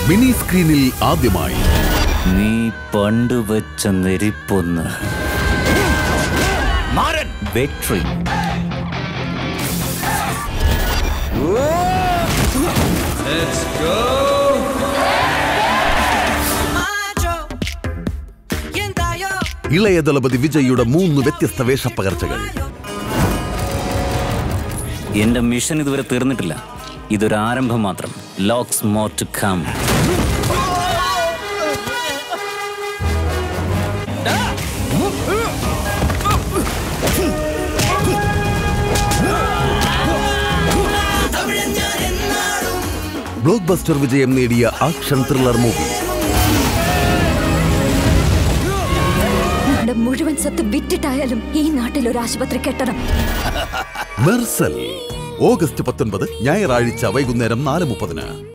mini സ്ക്രീനിൽ ആദ്യമായി നീ പണ്ട് വെച്ച നെരിപ്പൊന്ന് മാരൻ വെട്രി ഇളയ ദളപതി വിജയുടെ മൂന്ന് വ്യത്യസ്ത വേഷപ്പകർച്ചകൾ എന്റെ മിഷൻ ഇതുവരെ തീർന്നിട്ടില്ല ഇതൊരു ആരംഭം മാത്രം lots more to come blockbuster വിജയം നേടിയ ആക്ഷൻ ത്രില്ലർ മൂവി നമ്മുടെ മുഴുവൻ സ്വത്ത് വിറ്റിട്ടായാലും ഈ നാട്ടിൽ ഒരു ആശുപത്രി കെട്ടണം മെർസൽ ഓഗസ്റ്റ് പത്തൊൻപത് ഞായറാഴ്ച വൈകുന്നേരം നാല് മുപ്പതിന്